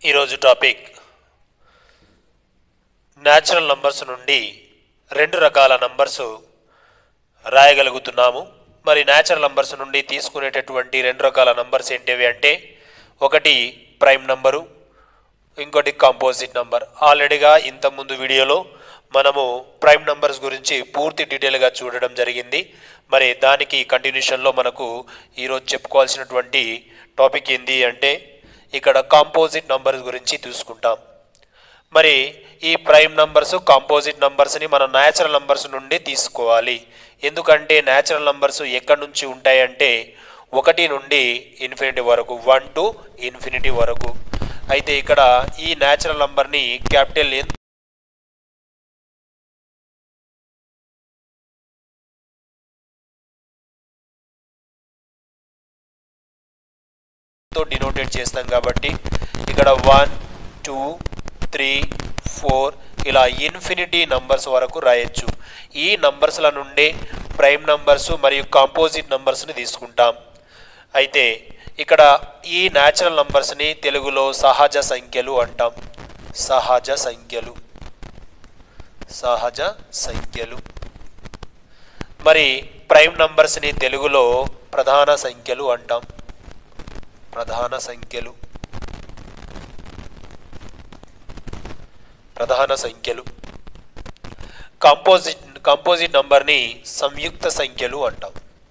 ఈరోజు topic natural numbers నుండి రెండు రకాల నంబర్స్ రాయగలుగుతున్నాము మరి న్యాచురల్ నంబర్స్ నుండి తీసుకునేటటువంటి రెండు రకాల నంబర్స్ ఏంటివి అంటే ఒకటి ప్రైమ్ నంబరు ఇంకోటి కాంపోజిట్ నంబర్ ఆల్రెడీగా ఇంతకుముందు వీడియోలో మనము ప్రైమ్ నంబర్స్ గురించి పూర్తి డీటెయిల్గా చూడడం జరిగింది మరి దానికి కంటిన్యూషన్లో మనకు ఈరోజు చెప్పుకోవాల్సినటువంటి టాపిక్ ఏంది అంటే ఇక్కడ కాంపోజిట్ నంబర్స్ గురించి తీసుకుంటాం మరి ఈ ప్రైమ్ నంబర్స్ కాంపోజిట్ నంబర్స్ని మనం న్యాచురల్ నంబర్స్ నుండి తీసుకోవాలి ఎందుకంటే న్యాచురల్ నంబర్స్ ఎక్కడి నుంచి ఉంటాయంటే ఒకటి నుండి ఇన్ఫినిటీ వరకు వన్ టు ఇన్ఫినిటీ వరకు అయితే ఇక్కడ ఈ న్యాచురల్ నంబర్ని క్యాపిటల్ ఎన్ తో డినోటేట్ చేస్తాం కాబట్టి ఇక్కడ వన్ టూ త్రీ ఫోర్ ఇలా ఇన్ఫినిటీ నంబర్స్ వరకు రాయొచ్చు ఈ నంబర్స్ల నుండే ప్రైమ్ నంబర్స్ మరియు కాంపోజిట్ నంబర్స్ని తీసుకుంటాం అయితే ఇక్కడ ఈ న్యాచురల్ నంబర్స్ని తెలుగులో సహజ సంఖ్యలు అంటాం సహజ సంఖ్యలు సహజ సంఖ్యలు మరి ప్రైమ్ నంబర్స్ని తెలుగులో ప్రధాన సంఖ్యలు అంటాం ప్రధాన సంఖ్యలు ప్రధాన సంఖ్యలు కాంపోజిట్ కాంపోజిట్ నంబర్ని సంయుక్త సంఖ్యలు అంటాం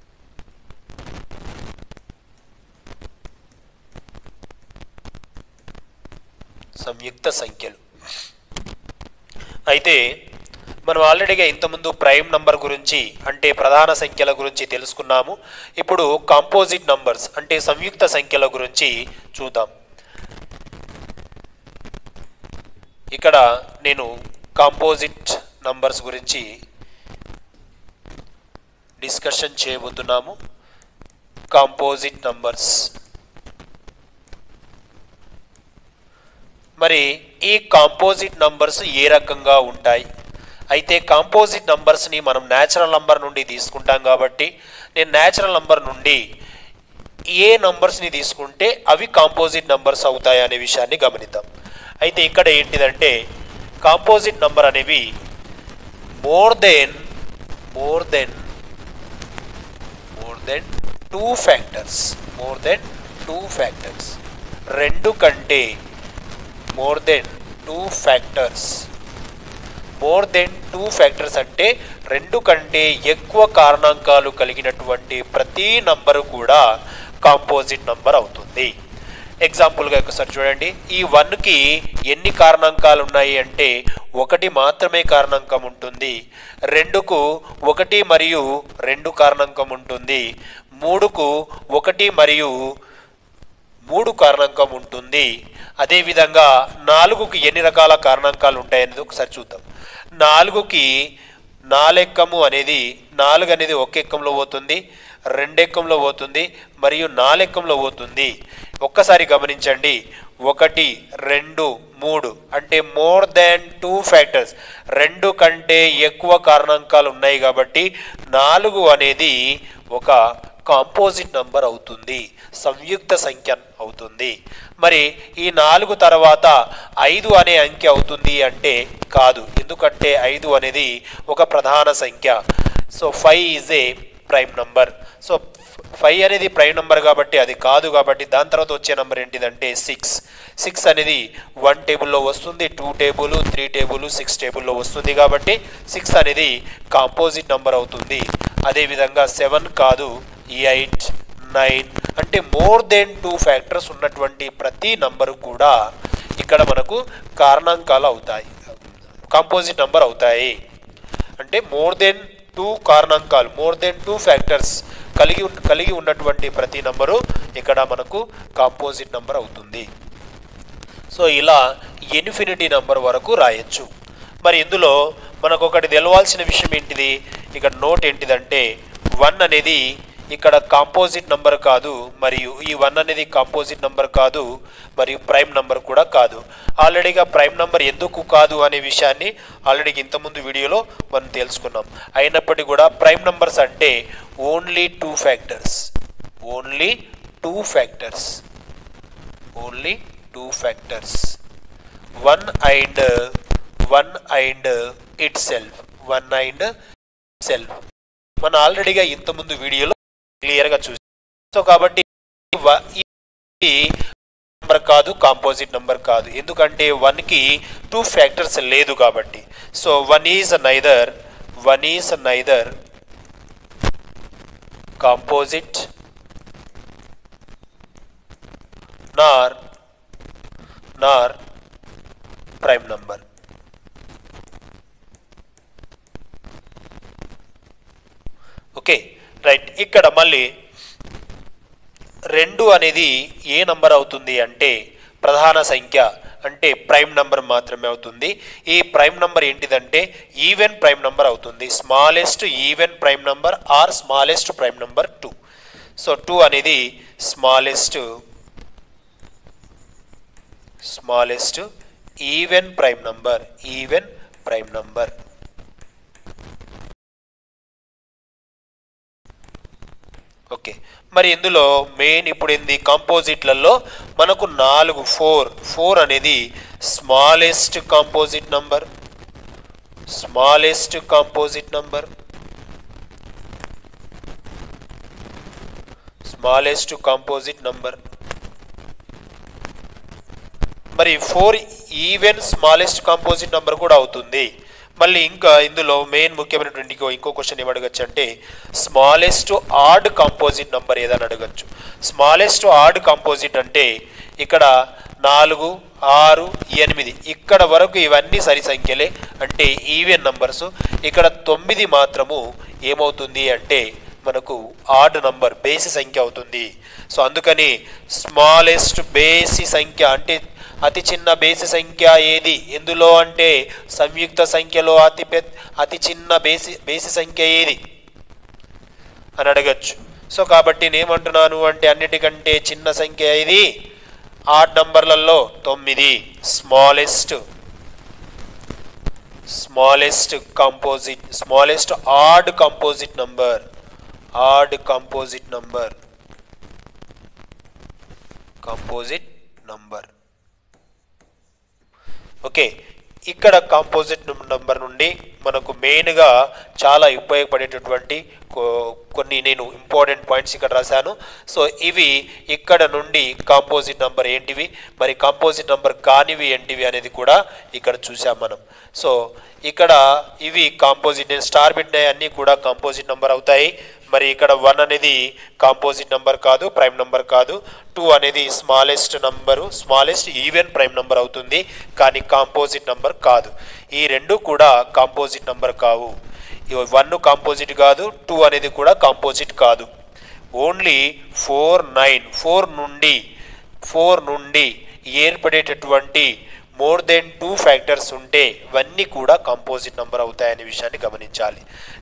సంయుక్త సంఖ్యలు అయితే మనం ఆల్రెడీగా ఇంతకుముందు ప్రైమ్ నంబర్ గురించి అంటే ప్రధాన సంఖ్యల గురించి తెలుసుకున్నాము ఇప్పుడు కాంపోజిట్ నంబర్స్ అంటే సంయుక్త సంఖ్యల గురించి చూద్దాం ఇక్కడ నేను కాంపోజిట్ నంబర్స్ గురించి డిస్కషన్ చేయబోతున్నాము కాంపోజిట్ నంబర్స్ మరి ఈ కాంపోజిట్ నంబర్స్ ఏ రకంగా ఉంటాయి అయితే కాంపోజిట్ నంబర్స్ని మనం న్యాచురల్ నంబర్ నుండి తీసుకుంటాం కాబట్టి నేను న్యాచురల్ నంబర్ నుండి ఏ నంబర్స్ని తీసుకుంటే అవి కాంపోజిట్ నంబర్స్ అవుతాయి అనే విషయాన్ని గమనిద్దాం అయితే ఇక్కడ ఏంటిదంటే కాంపోజిట్ నంబర్ అనేవి more than more than more than two factors more than two factors రెండు కంటే more than two factors more than two factors అంటే రెండు కంటే ఎక్కువ కారణాంకాలు కలిగినటువంటి ప్రతి నంబరు కూడా కాంపోజిట్ నంబర్ అవుతుంది ఎగ్జాంపుల్గా ఒకసారి చూడండి ఈ వన్కి ఎన్ని కారణాంకాలు ఉన్నాయి అంటే ఒకటి మాత్రమే కారణాంకం ఉంటుంది రెండుకు ఒకటి మరియు రెండు కారణాంకం ఉంటుంది మూడుకు ఒకటి మరియు మూడు కారణాంకం ఉంటుంది అదేవిధంగా నాలుగుకి ఎన్ని రకాల కారణాంకాలు ఉంటాయనేది ఒకసారి చూద్దాం నాలుగుకి నాలెక్కము అనేది నాలుగు అనేది ఒక ఎక్కంలో పోతుంది రెండెక్కంలో పోతుంది మరియు నాలెక్కంలో పోతుంది ఒక్కసారి గమనించండి ఒకటి రెండు మూడు అంటే మోర్ దాన్ టూ ఫ్యాక్టర్స్ రెండు కంటే ఎక్కువ కారణాంకాలు ఉన్నాయి కాబట్టి నాలుగు అనేది ఒక కాంపోజిట్ నంబర్ అవుతుంది సంయుక్త సంఖ్య అవుతుంది మరి ఈ నాలుగు తర్వాత ఐదు అనే అంకె అవుతుంది అంటే కాదు ఎందుకంటే ఐదు అనేది ఒక ప్రధాన సంఖ్య so five is a prime number so five అనేది ప్రైమ్ నంబర్ కాబట్టి అది కాదు కాబట్టి దాని తర్వాత వచ్చే నెంబర్ ఏంటిదంటే సిక్స్ సిక్స్ అనేది వన్ టేబుల్లో వస్తుంది two table three table six టేబుల్లో వస్తుంది కాబట్టి సిక్స్ అనేది కాంపోజిట్ నంబర్ అవుతుంది అదేవిధంగా సెవెన్ కాదు ఎయిట్ నైన్ అంటే మోర్ దెన్ టూ ఫ్యాక్టర్స్ ఉన్నటువంటి ప్రతి నంబరు కూడా ఇక్కడ మనకు కారణాంకాలు అవుతాయి కాంపోజిట్ నంబర్ అవుతాయి అంటే మోర్ దెన్ టూ కారణాంకాలు మోర్ దెన్ టూ ఫ్యాక్టర్స్ కలిగి ఉన్న- కలిగి ఉన్నటువంటి ప్రతి నంబరు ఇక్కడ మనకు కాంపోజిట్ నంబర్ అవుతుంది సో ఇలా ఇన్ఫినిటీ నంబర్ వరకు రాయొచ్చు మరి ఇందులో మనకు ఒకటి తెలవాల్సిన విషయం ఏంటిది ఇక్కడ నోట్ ఏంటిదంటే వన్ అనేది ఇక్కడ కాంపోజిట్ నంబర్ కాదు మరియు ఈ వన్ అనేది కాంపోజిట్ నంబర్ కాదు మరియు ప్రైమ్ నంబర్ కూడా కాదు ఆల్రెడీగా ప్రైమ్ నంబర్ ఎందుకు కాదు అనే విషయాన్ని ఆల్రెడీ ఇంతకుముందు వీడియోలో మనం తెలుసుకున్నాం అయినప్పటికీ కూడా ప్రైమ్ నంబర్స్ అంటే only two factors only two factors only two factors one and one and itself one and self మనం ఆల్రెడీగా ఇంతకుముందు వీడియోలో క్లియర్గా చూసి సో కాబట్టి వ- ఇది నంబర్ కాదు కాంపోజిట్ నంబర్ కాదు ఎందుకంటే వన్కి టూ ఫ్యాక్టర్స్ లేదు కాబట్టి so one is neither one is neither composite nor nor prime number okay right ఇక్కడ మళ్ళీ రెండు అనేది ఏ నంబర్ అవుతుంది అంటే ప్రధాన సంఖ్య అంటే ప్రైమ్ నంబర్ మాత్రమే అవుతుంది ఈ ప్రైమ్ నంబర్ ఏంటిదంటే ఈవెన్ ప్రైమ్ నంబర్ అవుతుంది smallest even prime number or smallest prime number two so two అనేది smallest smallest even prime number even prime number okay మరి ఇందులో మెయిన్ ఇప్పుడు ఏంది కాంపోజిట్లలో మనకు నాలుగు ఫోర్ ఫోర్ అనేది smallest composite number smallest composite number smallest composite number మరి four even smallest composite number కూడా అవుతుంది మళ్ళీ ఇంకా ఇందులో మెయిన్ ముఖ్యమైనటువంటి ఇంకో- ఇంకో క్వశ్చన్ ఏం అడగచ్చు అంటే స్మాలెస్ట్ ఆడ్ కాంపోజిట్ నంబర్ ఏదని అడగచ్చు స్మాలెస్ట్ ఆడ్ కాంపోజిట్ అంటే ఇక్కడ నాలుగు ఆరు ఎనిమిది ఇక్కడ వరకు ఇవన్నీ సరి సంఖ్యలే అంటే ఈవెన్ నంబర్స్ ఇక్కడ తొమ్మిది మాత్రము ఏమవుతుంది అంటే మనకు ఆడ్ నంబర్ బేసి సంఖ్య అవుతుంది సో అందుకని స్మాలెస్ట్ బేసి సంఖ్య అంటే అతి చిన్న బేసి సంఖ్య ఏది ఎందులో అంటే సంయుక్త సంఖ్యలో అతి పెద్ద అతి చిన్న బేసి బేసి సంఖ్య ఏది అని అడగచ్చు సో కాబట్టి నేనేమంటున్నాను అంటే అన్నిటికంటే చిన్న సంఖ్య ఇది ఆడ్ నంబర్లలో తొమ్మిది smallest smallest composite smallest odd composite number odd composite number composite number okay ఇక్కడ కాంపోజిట్ నంబర్ నుండి మనకు మెయిన్గా చాలా ఉపయోగపడేటటువంటి కొ- కొన్ని నేను ఇంపార్టెంట్ పాయింట్స్ ఇక్కడ రాశాను సో ఇవి ఇక్కడ నుండి కాంపోజిట్ నంబర్ ఏంటివి మరి కాంపోజిట్ నంబర్ కానివి ఏంటివి అనేది కూడా ఇక్కడ చూసాం మనం సో ఇక్కడ ఇవి కాంపోజిట్ నేను స్టార్ పెట్టినవి అన్నీ కూడా కాంపోజిట్ నంబర్ అవుతాయి మరి ఇక్కడ వన్ అనేది కాంపోజిట్ నంబర్ కాదు ప్రైమ్ నంబర్ కాదు టూ అనేది smallest number smallest even prime number అవుతుంది కానీ కాంపోజిట్ నంబర్ కాదు ఈ రెండు కూడా కాంపోజిట్ నంబర్ కావు వన్ కాంపోజిట్ కాదు టూ అనేది కూడా కాంపోజిట్ కాదు ఓన్లీ ఫోర్ నైన్ ఫోర్ నుండి ఫోర్ నుండి ఏర్పడేటటువంటి మోర్ దెన్ టూ ఫ్యాక్టర్స్ ఉంటే ఇవన్నీ కూడా కాంపోజిట్ నంబర్ అవుతాయనే విషయాన్ని గమనించాలి